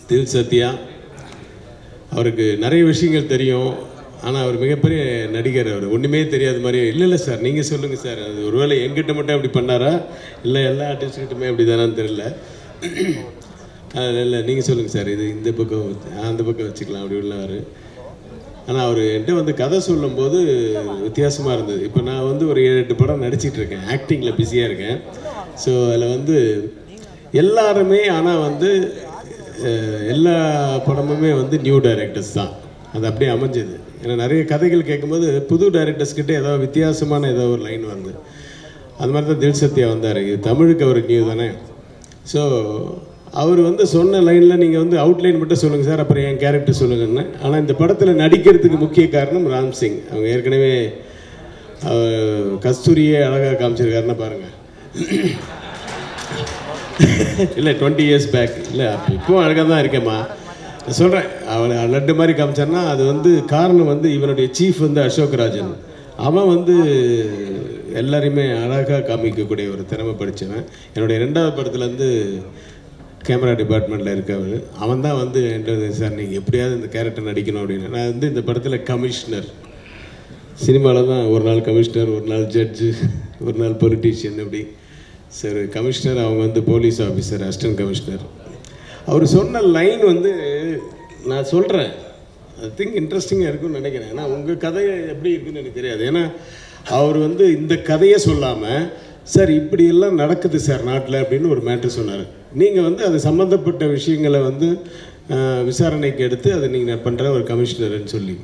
தில் சத்யா அவருக்கு நிறைய விஷயங்கள் தெரியும் ஆனால் அவர் மிகப்பெரிய நடிகர் அவர் ஒன்றுமே தெரியாத மாதிரி இல்லை இல்லை சார் நீங்கள் சொல்லுங்கள் சார் அது ஒருவேளை எங்கிட்ட மட்டும் அப்படி பண்ணாரா இல்லை எல்லா ஆர்டிஸ்ட்கிட்டுமே அப்படி தானான்னு தெரியல இல்லை நீங்கள் சொல்லுங்கள் சார் இது இந்த பக்கம் அந்த பக்கம் வச்சுக்கலாம் அப்படி உள்ளவர் ஆனால் அவர் என்கிட்ட வந்து கதை சொல்லும்போது வித்தியாசமாக இருந்தது இப்போ நான் வந்து ஒரு ஏழு எட்டு படம் நடிச்சிட்டு இருக்கேன் ஆக்டிங்கில் பிஸியாக இருக்கேன் ஸோ அதில் வந்து எல்லாருமே ஆனால் வந்து அஹ், எல்லா படமுமே வந்து நியூ டைரக்டர்ஸ் தான் அது அப்படியே அமைஞ்சது ஏன்னா நிறைய கதைகள் கேட்கும்போது புது டைரக்டர்ஸ் கிட்ட ஏதோ வித்தியாசமான ஏதோ ஒரு லைன் வந்து அது மாதிரி தான் தில் சத்யா வந்தார் இது தமிழுக்கு அவர் நியூ தானே ஸோ அவர் வந்து சொன்ன லைனில் நீங்கள் வந்து அவுட்லைன் மட்டும் சொல்லுங்கள் சார் அப்புறம் என் கேரக்டர் சொல்லுங்கன்னு ஆனால் இந்த படத்தில் நடிக்கிறதுக்கு முக்கிய காரணம் ராம் சிங் அவங்க ஏற்கனவே அவர் கஸ்தூரியே அழகாக காமிச்சிருக்காருன்னா பாருங்கள் இல்லை டுவெண்ட்டி இயர்ஸ் பேக் இல்லை இப்போவும் அழகாக தான் இருக்கேம்மா நான் சொல்கிறேன் அவளை லட்டு மாதிரி காமிச்சான்னா அது வந்து காரணம் வந்து இவனுடைய சீஃப் வந்து அசோக் ராஜன் அவன் வந்து எல்லாரையுமே அழகாக காமிக்கக்கூடிய ஒரு திறமை படித்தவன் என்னுடைய ரெண்டாவது படத்துலேருந்து கேமரா டிபார்ட்மெண்ட்டில் இருக்கவர் அவன் தான் வந்து என்கிட்ட வந்து, சார் நீங்கள் எப்படியாவது இந்த கேரக்டர் நடிக்கணும் அப்படின்னு நான் வந்து இந்த படத்தில் கமிஷனர் சினிமாவில் தான் ஒரு நாள் கமிஷனர் ஒரு நாள் ஜட்ஜு ஒரு நாள் பொலிட்டீஷியன் அப்படி சரி கமிஷனர் அவங்க வந்து போலீஸ் ஆஃபீஸர் அசிஸ்டன்ட் கமிஷனர் அவர் சொன்ன லைன் வந்து நான் சொல்கிறேன் ஐ திங்க் இன்ட்ரெஸ்டிங்காக இருக்கும்னு நினைக்கிறேன் ஏன்னா உங்கள் கதை எப்படி இருக்குன்னு எனக்கு தெரியாது ஏன்னா அவர் வந்து இந்த கதையை சொல்லாமல் சார் இப்படியெல்லாம் நடக்குது சார் நாட்டில் அப்படின்னு ஒரு மேட்ரு சொன்னார் நீங்கள் வந்து அது சம்மந்தப்பட்ட விஷயங்களை வந்து அஹ், விசாரணைக்கு எடுத்து அதை நீங்கள் பண்ணுற ஒரு கமிஷனர்னு சொல்லி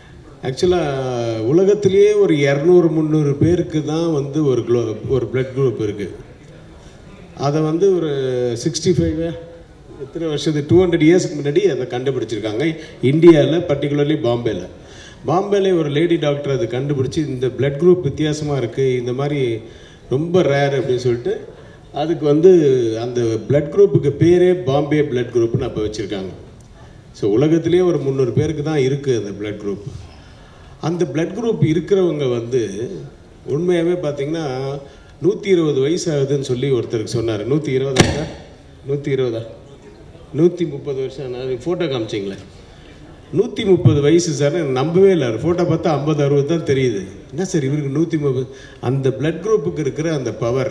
ஆக்சுவலாக உலகத்திலேயே ஒரு இரநூறு முந்நூறு பேருக்கு தான் வந்து ஒரு குளோ ஒரு பிளட் குரூப் இருக்குது அதை வந்து ஒரு சிக்ஸ்டி ஃபைவ் எத்தனை வருஷத்துக்கு டூ ஹண்ட்ரட் இயர்ஸ்க்கு முன்னாடி அதை கண்டுபிடிச்சிருக்காங்க இந்தியாவில் பர்டிகுலர்லி பாம்பேல பாம்பேல ஒரு லேடி டாக்டர் அதை கண்டுபிடிச்சி இந்த பிளட் குரூப் வித்தியாசமாக இருக்குது இந்த மாதிரி ரொம்ப ரேர் அப்படின்னு சொல்லிட்டு அதுக்கு வந்து அந்த பிளட் குரூப்புக்கு பேரே பாம்பே பிளட் குரூப்னு அப்போ வச்சுருக்காங்க ஸோ உலகத்திலேயே ஒரு முந்நூறு பேருக்கு தான் இருக்குது அந்த பிளட் குரூப் அந்த பிளட் குரூப் இருக்கிறவங்க வந்து உண்மையாகவே பார்த்தீங்கன்னா நூற்றி இருபது வயசு ஆகுதுன்னு சொல்லி ஒருத்தருக்கு சொன்னார் நூற்றி இருபதா நூற்றி இருபதா நூற்றி முப்பது வருஷம் நான் ஃபோட்டோ காமிச்சிங்களே நூற்றி முப்பது வயசு சார் எனக்கு நம்பவே இல்லை ஃபோட்டோ பார்த்தா ஐம்பது அறுபது தான் தெரியுது என்ன சார் இவருக்கு நூற்றி முப்பது அந்த பிளட் குரூப்புக்கு இருக்கிற அந்த பவர்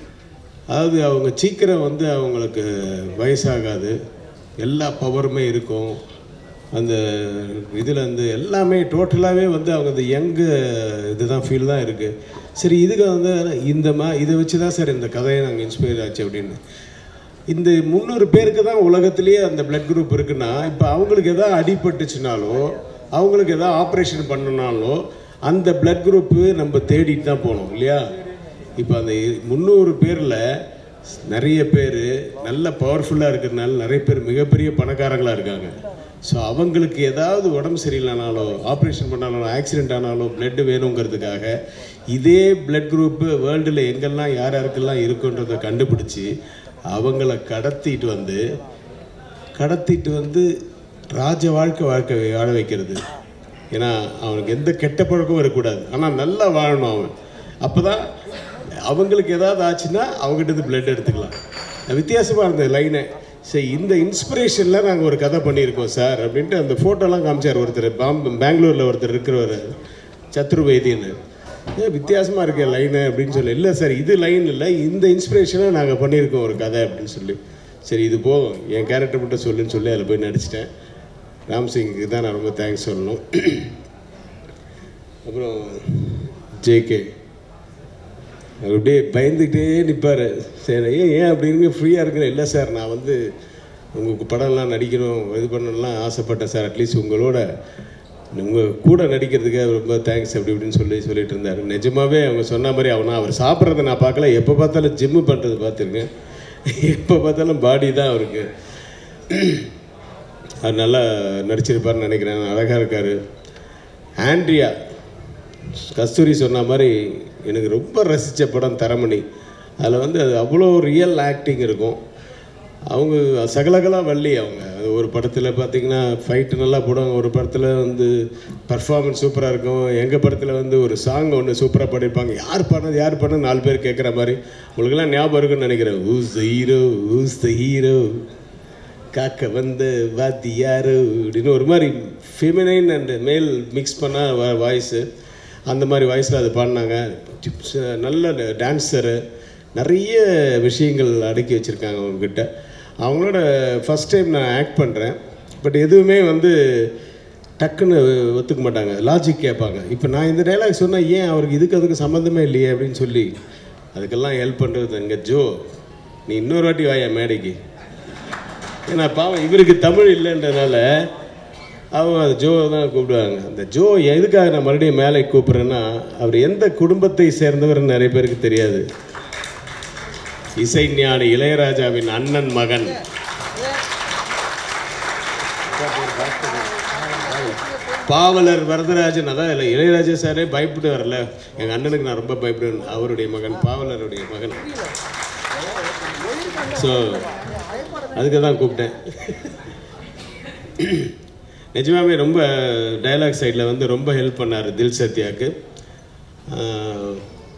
அதாவது அவங்க சீக்கிரம் வந்து அவங்களுக்கு வயசாகாது எல்லா பவருமே இருக்கும் அந்த இதில் வந்து எல்லாமே டோட்டலாகவே வந்து அவங்க அந்த யங்கு இதுதான் ஃபீல் தான் இருக்குது சரி இதுக்கு வந்து இந்த மா இதை வச்சு தான் சார் இந்த கதையை நாங்கள் இன்ஸ்பயர் ஆச்சு அப்படின்னு இந்த முந்நூறு பேருக்கு தான் உலகத்திலேயே அந்த பிளட் குரூப் இருக்குன்னா இப்போ அவங்களுக்கு எதாவது அடிபட்டுச்சுனாலோ அவங்களுக்கு எதாவது ஆப்ரேஷன் பண்ணனாலோ அந்த பிளட் குரூப்பு நம்ம தேடிட்டு தான் போகணும் இல்லையா இப்போ அந்த முந்நூறு பேரில் நிறைய பேர் நல்ல பவர்ஃபுல்லாக இருக்கிறதுனால நிறைய பேர் மிகப்பெரிய பணக்காரங்களாக இருக்காங்க ஸோ அவங்களுக்கு ஏதாவது உடம்பு சரியில்லைனாலோ ஆப்ரேஷன் பண்ணாலோ ஆக்சிடென்ட் ஆனாலோ பிளட்டு வேணுங்கிறதுக்காக இதே பிளட் குரூப்பு வேர்ல்டில் எங்கெல்லாம் யார் யாருக்கெல்லாம் இருக்குன்றதை கண்டுபிடிச்சி அவங்கள கடத்திட்டு வந்து கடத்திட்டு வந்து ராஜ வாழ்க்கை வாழ்க்கை வாழ வைக்கிறது ஏன்னா அவனுக்கு எந்த கெட்ட பழக்கமும் இருக்கக்கூடாது ஆனால் நல்லா வாழணும் அவன் அப்போ தான் அவங்களுக்கு ஏதாவது ஆச்சுன்னா அவங்ககிட்ட இருந்து பிளட் எடுத்துக்கலாம் வித்தியாசமாக இருந்தது லைனு சரி இந்த இன்ஸ்பிரேஷனில் நாங்கள் ஒரு கதை பண்ணியிருக்கோம் சார் அப்படின்ட்டு அந்த ஃபோட்டோலாம் காமிச்சார் ஒருத்தர் பாம் பெங்களூரில் ஒருத்தர் இருக்கிறவர் சத்ருவேதின்னு ஏன் வித்தியாசமாக இருக்க லைனு அப்படின்னு சொல்லி இல்லை சார் இது லைன் இல்லை இந்த இன்ஸ்பிரேஷனை நாங்கள் பண்ணியிருக்கோம் ஒரு கதை அப்படின்னு சொல்லி சரி இது போதும் என் கேரக்டர் மட்டும் சொல்லுன்னு சொல்லி அதில் போய் நடிச்சிட்டேன் ராம்சிங்க்கு தான் நான் ரொம்ப தேங்க்ஸ் சொல்லணும் அப்புறம் ஜேகே அவர் அப்படியே பயந்துக்கிட்டே நிற்பார் சரி ஏன் ஏன் அப்படிங்க ஃப்ரீயாக இருக்கிறேன் இல்லை சார் நான் வந்து உங்களுக்கு படம்லாம் நடிக்கணும் இது பண்ணணும்லாம் ஆசைப்பட்டேன் சார் அட்லீஸ்ட் உங்களோட உங்கள் கூட நடிக்கிறதுக்கு ரொம்ப தேங்க்ஸ் அப்படி இப்படின்னு சொல்லி சொல்லிட்டு இருந்தார் நிஜமாவே அவங்க சொன்ன மாதிரி அவனா அவர் சாப்பிட்றத நான் பார்க்கல எப்போ பார்த்தாலும் ஜிம்மு பண்ணுறது பார்த்துருக்கேன் எப்போ பார்த்தாலும் பாடி தான் அவருக்கு அவர் நல்லா நடிச்சிருப்பார்னு நினைக்கிறேன் அழகாக இருக்கார் ஆண்ட்ரியா கஸ்தூரி சொன்ன மாதிரி எனக்கு ரொம்ப ரசித்த படம் தரமணி அதில் வந்து அது அவ்வளோ ரியல் ஆக்டிங் இருக்கும் அவங்க சகலகலா வள்ளி அவங்க அது ஒரு படத்தில் பார்த்தீங்கன்னா ஃபைட்டு நல்லா போடுவாங்க ஒரு படத்தில் வந்து பர்ஃபார்மன்ஸ் சூப்பராக இருக்கும் எங்கள் படத்தில் வந்து ஒரு சாங் ஒன்று சூப்பராக பாடியிருப்பாங்க யார் பாடினது யார் பாடினது நாலு பேர் கேட்குற மாதிரி உங்களுக்கெல்லாம் ஞாபகம் இருக்குன்னு நினைக்கிறேன் ஊஸ் த ஹீரோ ஊஸ் த ஹீரோ காக்க வந்து வாத்தியாரு அப்படின்னு ஒரு மாதிரி ஃபெமினைன் அண்ட் மேல் மிக்ஸ் பண்ண வாய்ஸு அந்த மாதிரி வாய்ஸில் அது பாடினாங்க டிப்ஸ் நல்ல டான்ஸரு நிறைய விஷயங்கள் அடக்கி வச்சுருக்காங்க அவங்கக்கிட்ட அவங்களோட ஃபஸ்ட் டைம் நான் ஆக்ட் பண்ணுறேன் பட் எதுவுமே வந்து டக்குன்னு ஒத்துக்க மாட்டாங்க லாஜிக் கேட்பாங்க இப்போ நான் இந்த டைலாக் சொன்னால் ஏன் அவருக்கு இதுக்கு அதுக்கு சம்மந்தமே இல்லையே அப்படின்னு சொல்லி அதுக்கெல்லாம் ஹெல்ப் பண்ணுறது எங்கள் ஜோ நீ இன்னொரு வாட்டி வாயா மேடைக்கு ஏன்னா பாவம் இவருக்கு தமிழ் இல்லைன்றனால அவங்க ஜோ தான் கூப்பிடுவாங்க அந்த ஜோ எதுக்காக நான் மறுபடியும் மேலே கூப்பிட்றேன்னா அவர் எந்த குடும்பத்தை சேர்ந்தவர்னு நிறைய பேருக்கு தெரியாது இசைஞானி இளையராஜாவின் அண்ணன் மகன் பாவலர் வரதராஜன் அதான் இல்லை இளையராஜா சாரே பயப்பட்டு வரல எங்கள் அண்ணனுக்கு நான் ரொம்ப பயப்படுவேன் அவருடைய மகன் பாவலருடைய மகன் ஸோ அதுக்கு தான் கூப்பிட்டேன் நிஜமாவே ரொம்ப டயலாக் சைடில் வந்து ரொம்ப ஹெல்ப் பண்ணார் தில் சத்யாக்கு ah,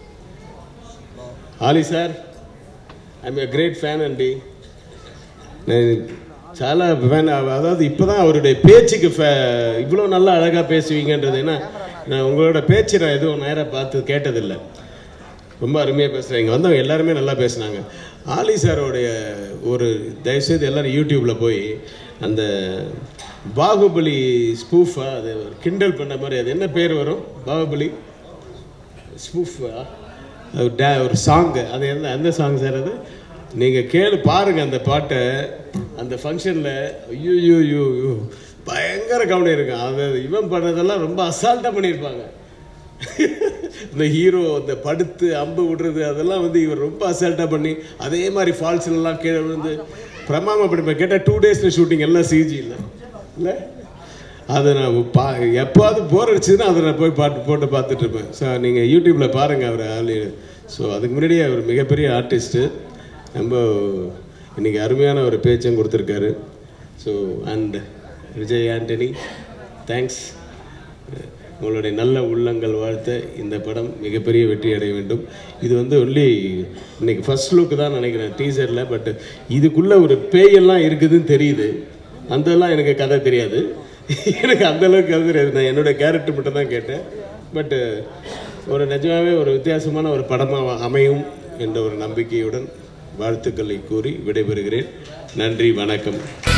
Ali sir I'm a great fan అండి నేను చాలా ஃபேன் அதாவது இப்போ தான் அவருடைய பேச்சுக்கு ஃபே இவ்வளோ நல்லா அழகாக பேசுவீங்கன்றது ஏன்னா நான் உங்களோட பேச்சு நான் எதுவும் நேராக பார்த்து கேட்டதில்லை ரொம்ப அருமையாக பேசுகிறேன் இங்கே வந்தவங்க எல்லாருமே நல்லா பேசுனாங்க ஆலி சாரோடைய ஒரு தயவுசெய்து எல்லாரும் யூடியூப்பில் போய் அந்த பாகுபலி ஸ்பூஃபா அது ஒரு கிண்டல் பண்ண மாதிரி அது என்ன பேர் வரும் பாகுபலி ஸ்பூஃபா அது டே ஒரு சாங்கு அது எந்த அந்த சாங் சார் அது நீங்கள் கேளு பாருங்கள் அந்த பாட்டை அந்த ஃபங்க்ஷனில் ஐயோ யூ யூ யூ பயங்கர கவனம் இருக்கும் அது இவன் பண்ணதெல்லாம் ரொம்ப அசால்ட்டாக பண்ணியிருப்பாங்க இந்த ஹீரோ அந்த படுத்து அம்பு விடுறது அதெல்லாம் வந்து இவர் ரொம்ப அசால்ட்டாக பண்ணி அதே மாதிரி ஃபால்ஸ்லாம் கீழே விழுந்து பிரமாம படிப்பேன் கேட்டால் டூ டேஸில் ஷூட்டிங் எல்லாம் சிஜி இல்லை இல்லை அதை நான் பா எப்போது போர் அடிச்சதுன்னா அதை நான் போய் பாட்டு போட்டு பார்த்துட்டு இருப்பேன் ஸோ நீங்கள் யூடியூப்பில் பாருங்கள் அவர் ஆளு ஸோ அதுக்கு முன்னாடியே அவர் மிகப்பெரிய ஆர்டிஸ்ட்டு ரொம்ப இன்னைக்கு அருமையான ஒரு பேச்சும் கொடுத்துருக்காரு so and Vijay Antony thanks உங்களுடைய நல்ல உள்ளங்கள் வாழ்த்த இந்த படம் மிகப்பெரிய வெற்றி அடைய வேண்டும் இது வந்து ஒன்லி இன்னைக்கு ஃபர்ஸ்ட் லுக் தான் நினைக்கிறேன் டீசரில் பட் இதுக்குள்ளே ஒரு பேயெல்லாம் இருக்குதுன்னு தெரியுது அதெல்லாம் எனக்கு கதை தெரியாது எனக்கு அந்த அளவுக்கு கதை தெரியாது நான் என்னோட கேரக்டர் மட்டும் தான் கேட்டேன் பட்டு ஒரு நிஜமாவே ஒரு வித்தியாசமான ஒரு படமாக அமையும் என்ற ஒரு நம்பிக்கையுடன் வாழ்த்துக்களை கூறி விடைபெறுகிறேன் நன்றி வணக்கம்